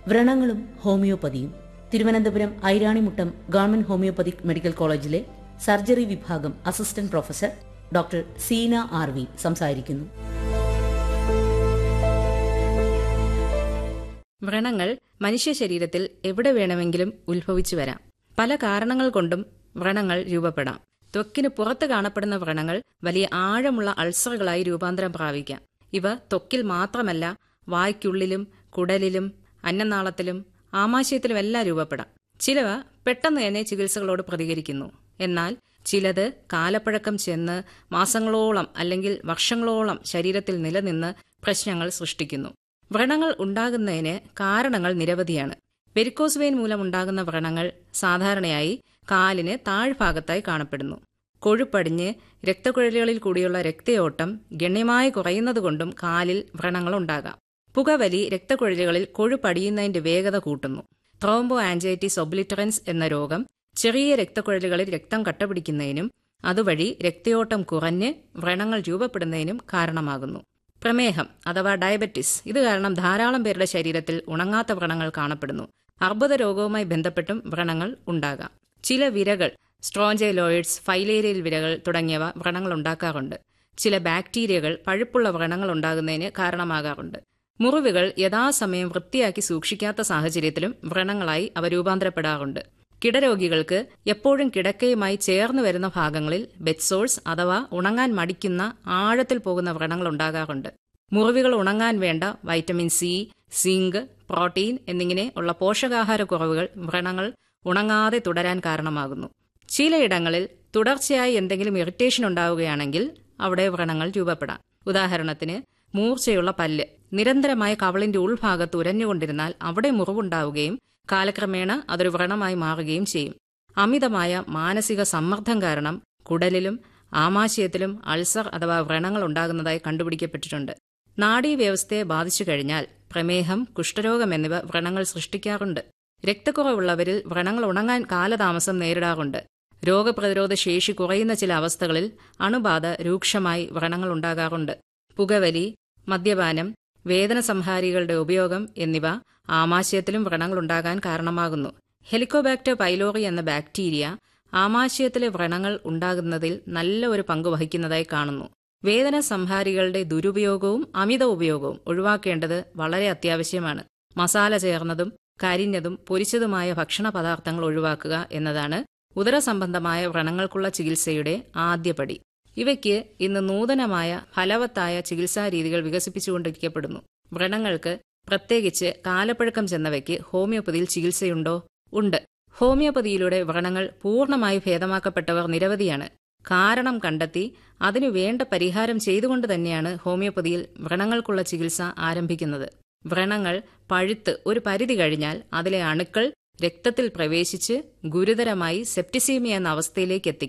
വ്രണങ്ങളും ഹോമിയോപ്പതിയും Thiruvananthapuram Airanimuttam government homoeopathic medical കോളേജിലെ surgery വിഭാഗം assistant professor doctor Seena R V സംസാരിക്കുന്നു വ്രണങ്ങൾ മനുഷ്യ ശരീരത്തിൽ എവിടെ വേണമെങ്കിലും ഉത്ഭവിച്ചു വരാം പല കാരണങ്ങൾ കൊണ്ടും വ്രണങ്ങൾ രൂപപ്പെടാം ത്വക്കിന് പുറത്ത് കാണപ്പെടുന്ന വ്രണങ്ങൾ വലിയ ആഴമുള്ള അൾസറുകളായി രൂപാന്തരം പ്രാപിക്കാം ഇവ ത്വക്കിൽ മാത്രമല്ല വായ്ക്കുള്ളിലും കുടലിലും അന്നനാളത്തിലും ആമാശയത്തിലുമെല്ലാം രൂപപ്പെടാം ചിലവ പെട്ടെന്ന് തന്നെ ചികിത്സകളോട് പ്രതികരിക്കുന്നു എന്നാൽ ചിലത് കാലപ്പഴക്കം ചെന്ന് മാസങ്ങളോളം അല്ലെങ്കിൽ വർഷങ്ങളോളം ശരീരത്തിൽ നിലനിന്ന് പ്രശ്നങ്ങൾ സൃഷ്ടിക്കുന്നു വ്രണങ്ങൾ ഉണ്ടാകുന്നതിന് കാരണങ്ങൾ നിരവധിയാണ് വെരിക്കോസ് വെയിൻ മൂലമുണ്ടാകുന്ന വ്രണങ്ങൾ സാധാരണയായി കാലിന് താഴ്ഭാഗത്തായി കാണപ്പെടുന്നു കൊഴുപ്പടിഞ്ഞ് രക്തക്കുഴലുകളിൽ കൂടിയുള്ള രക്തയോട്ടം ഗണ്യമായി കുറയുന്നതുകൊണ്ടും കാലിൽ വ്രണങ്ങൾ ഉണ്ടാകാം പുകവലി രക്തക്കുഴലുകളിൽ കൊഴുപ്പടിയുന്നതിന്റെ വേഗത കൂട്ടുന്നു ത്രോംബോ ആൻജൈറ്റിസ് ഒബ്ലിറ്ററൻസ് എന്ന രോഗം ചെറിയ രക്തക്കുഴലുകളിൽ രക്തം കട്ടപിടിക്കുന്നതിനും അതുവഴി രക്തയോട്ടം കുറഞ്ഞ് വ്രണങ്ങൾ രൂപപ്പെടുന്നതിനും കാരണമാകുന്നു പ്രമേഹം അഥവാ ഡയബറ്റിസ് ഇത് കാരണം ധാരാളം പേരുടെ ശരീരത്തിൽ ഉണങ്ങാത്ത വ്രണങ്ങൾ കാണപ്പെടുന്നു അർബുദ രോഗവുമായി ബന്ധപ്പെട്ടും വ്രണങ്ങൾ ഉണ്ടാകാം ചില വിരകൾ സ്ട്രോഞ്ചൈലോയിഡ്സ് ഫൈലേരിയൽ വിരകൾ തുടങ്ങിയവ വ്രണങ്ങൾ ഉണ്ടാക്കാറുണ്ട് ചില ബാക്ടീരിയകൾ പഴുപ്പുള്ള വ്രണങ്ങൾ ഉണ്ടാകുന്നതിന് കാരണമാകാറുണ്ട് മുറിവുകൾ യഥാസമയം വൃത്തിയാക്കി സൂക്ഷിക്കാത്ത സാഹചര്യത്തിലും വ്രണങ്ങളായി അവ രൂപാന്തരപ്പെടാറുണ്ട് കിടരോഗികൾക്ക് എപ്പോഴും കിടക്കയുമായി ചേർന്ന് വരുന്ന ഭാഗങ്ങളിൽ ബെഡ്സോൾസ് അഥവാ ഉണങ്ങാൻ മടിക്കുന്ന ആഴത്തിൽ പോകുന്ന വ്രണങ്ങൾ ഉണ്ടാകാറുണ്ട് മുറിവുകൾ ഉണങ്ങാൻ വേണ്ട വൈറ്റമിൻ സി സിങ്ക് പ്രോട്ടീൻ എന്നിങ്ങനെ ഉള്ള പോഷകാഹാരക്കുറവുകൾ വ്രണങ്ങൾ ഉണങ്ങാതെ തുടരാൻ കാരണമാകുന്നു ചിലയിടങ്ങളിൽ തുടർച്ചയായി എന്തെങ്കിലും ഇറിറ്റേഷൻ ഉണ്ടാവുകയാണെങ്കിൽ അവിടെ വ്രണങ്ങൾ രൂപപ്പെടാം ഉദാഹരണത്തിന് മൂർച്ചയുള്ള പല്ല് നിരന്തരമായ കവളിന്റെ ഉൾഭാഗത്ത് ഉരഞ്ഞുകൊണ്ടിരുന്നാൽ അവിടെ മുറിവുണ്ടാവുകയും കാലക്രമേണ അതൊരു വ്രണമായി മാറുകയും ചെയ്യും അമിതമായ മാനസിക സമ്മർദ്ദം കാരണം കുടലിലും ആമാശയത്തിലും അൾസർ അഥവാ വ്രണങ്ങൾ ഉണ്ടാകുന്നതായി കണ്ടുപിടിക്കപ്പെട്ടിട്ടുണ്ട് നാഡീവ്യവസ്ഥയെ ബാധിച്ചു കഴിഞ്ഞാൽ പ്രമേഹം കുഷ്ഠരോഗം എന്നിവ വ്രണങ്ങൾ സൃഷ്ടിക്കാറുണ്ട് രക്തക്കുറവുള്ളവരിൽ വ്രണങ്ങൾ ഉണങ്ങാൻ കാലതാമസം നേരിടാറുണ്ട് രോഗപ്രതിരോധ ശേഷി കുറയുന്ന ചില അവസ്ഥകളിൽ അണുബാധ രൂക്ഷമായി വ്രണങ്ങൾ ഉണ്ടാകാറുണ്ട് പുകവലി മദ്യപാനം വേദന സംഹാരികളുടെ ഉപയോഗം എന്നിവ ആമാശയത്തിലും വ്രണങ്ങൾ ഉണ്ടാകാൻ കാരണമാകുന്നു ഹെലിക്കോബാക്ടർ പൈലോറി എന്ന ബാക്ടീരിയ ആമാശയത്തിലെ വ്രണങ്ങൾ ഉണ്ടാകുന്നതിൽ നല്ല ഒരു പങ്ക് വഹിക്കുന്നതായി കാണുന്നു വേദന സംഹാരികളുടെ ദുരുപയോഗവും അമിത ഉപയോഗവും ഒഴിവാക്കേണ്ടത് വളരെ അത്യാവശ്യമാണ് മസാല ചേർന്നതും കരിഞ്ഞതും പൊരിച്ചതുമായ ഭക്ഷണ പദാർത്ഥങ്ങൾ ഒഴിവാക്കുക എന്നതാണ് ഉദരസംബന്ധമായ വ്രണങ്ങൾക്കുള്ള ചികിത്സയുടെ ആദ്യപടി ഇവയ്ക്ക് ഇന്ന് നൂതനമായ ഫലവത്തായ ചികിത്സാ രീതികൾ വികസിപ്പിച്ചുകൊണ്ടിരിക്കപ്പെടുന്നു വ്രണങ്ങൾക്ക് പ്രത്യേകിച്ച് കാലപ്പഴക്കം ചെന്നവയ്ക്ക് ഹോമിയോപ്പതിയിൽ ചികിത്സയുണ്ടോ ഉണ്ട് ഹോമിയോപ്പതിയിലൂടെ വ്രണങ്ങൾ പൂർണ്ണമായി ഭേദമാക്കപ്പെട്ടവർ നിരവധിയാണ് കാരണം കണ്ടെത്തി അതിനു വേണ്ട പരിഹാരം ചെയ്തുകൊണ്ട് തന്നെയാണ് ഹോമിയോപ്പതിയിൽ വ്രണങ്ങൾക്കുള്ള ചികിത്സ ആരംഭിക്കുന്നത് വ്രണങ്ങൾ പഴുത്ത് ഒരു പരിധി കഴിഞ്ഞാൽ അതിലെ അണുക്കൾ രക്തത്തിൽ പ്രവേശിച്ച് ഗുരുതരമായി സെപ്റ്റിസീമിയ എന്ന അവസ്ഥയിലേക്ക് എത്തിക്കും